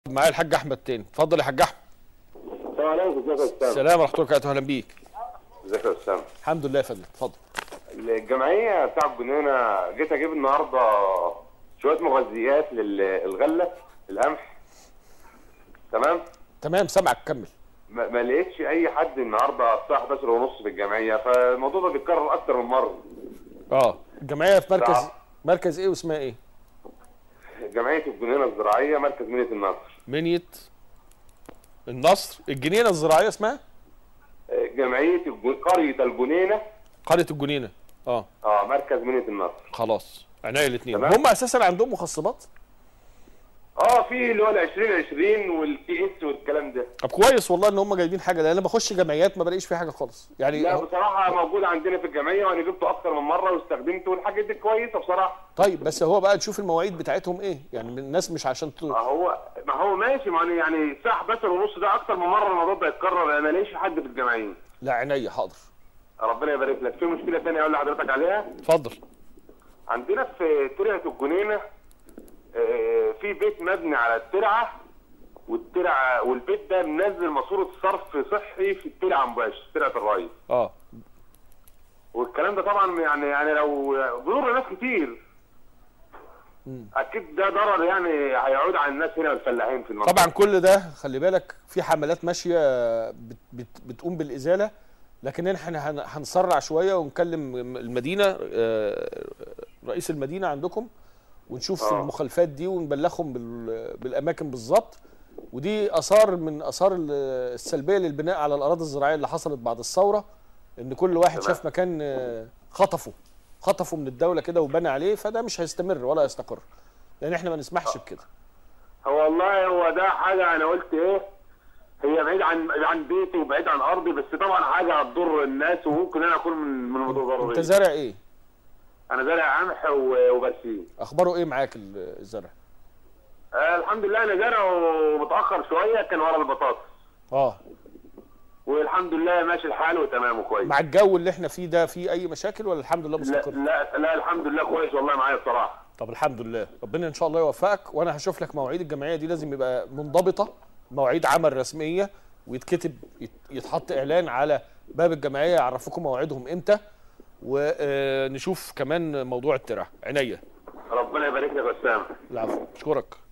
معايا الحاج احمد تاني اتفضل يا حاج احمد السلام عليكم ازيك يا استاذ السلام ورحمه الله وبركاته اهلا بيك ازيك يا استاذ الحمد لله يا فندم اتفضل الجمعيه بتاع الجنينه جيت اجيب النهارده شويه مغذيات للغله القمح تمام تمام سامعك كمل ما, ما لقيتش اي حد النهارده الساعه 11 ونص في الجمعيه فالموضوع ده بيتكرر اكتر من مره اه الجمعيه في مركز نعم. مركز ايه واسمها ايه جمعيه الجنينه الزراعيه مركز مدينه النصر منية النصر الجنينه الزراعيه اسمها جمعيه الج- قريه الجنينه قريه الجنينه اه اه مركز مدينه النصر خلاص عينيا الاثنين تمام. هم اساسا عندهم مخصبات اه في اللي هو ال 2020 والتي اس والكلام ده طب كويس والله ان هم جايبين حاجه لان انا بخش جمعيات ما بلاقيش فيها حاجه خالص يعني لا هو- بصراحه موجود عندنا في الجمعيه وانا جبته اكتر من مره واستخدمته والحاجات دي كويسه بصراحه طيب بس هو بقى تشوف المواعيد بتاعتهم ايه يعني من الناس مش عشان ت... ما هو ما هو ماشي ما أنا يعني الساعه 11 ونص ده اكتر من مره الموضوع ده يتكرر انا ليش حد في الجمعيه لا عينيا حاضر ربنا يبارك لك في مشكله ثانيه اقول لحضرتك عليها اتفضل عندنا في ترعه الجنينه آه، في بيت مبني على الترعه والترعه والبيت ده منزل ماسوره صرف صحي في الترعه مباشر ترعه الري اه والكلام ده طبعا يعني يعني لو بيضر ناس كتير اكيد ده ضرر يعني هيعود على الناس هنا والفلاحين في المنطقه طبعا كل ده خلي بالك في حملات ماشيه بت بت بتقوم بالازاله لكن احنا هن- هنسرع شويه ونكلم المدينه آه، رئيس المدينه عندكم ونشوف آه. المخالفات دي ونبلغهم بال- بالاماكن بالظبط ودي اثار من اثار ال- السلبيه للبناء على الاراضي الزراعيه اللي حصلت بعد الثوره ان كل واحد تمام. شاف مكان آه، خطفه خطفه من الدوله كده وبنى عليه فده مش هيستمر ولا يستقر لان احنا ما نسمحش بكده هو والله هو ده حاجه انا قلت ايه هي بعيد عن عن بيتي وبعيد عن ارضي بس طبعا حاجه هتضر الناس وممكن انا اكون من من انت المتضررين زارع ايه انا زارع قمح و- وبرسيم اخباره ايه معاك ال- الزرع آه الحمد لله انا زارع متاخر شويه كان ورا البطاطس اه والحمد لله ماشي الحال وتمام وكويس مع الجو اللي احنا فيه ده في اي مشاكل ولا الحمد لله لا, مستقر لا لا الحمد لله كويس والله معايا بصراحه طب الحمد لله ربنا ان شاء الله يوفقك وانا هشوف لك مواعيد الجمعيه دي لازم يبقى منضبطه مواعيد عمل رسميه ويتكتب يت- يتحط اعلان على باب الجمعيه يعرفوكم مواعيدهم امتى ونشوف كمان موضوع الترع عينيا ربنا يبارك لك يا اسامه العفو اشكرك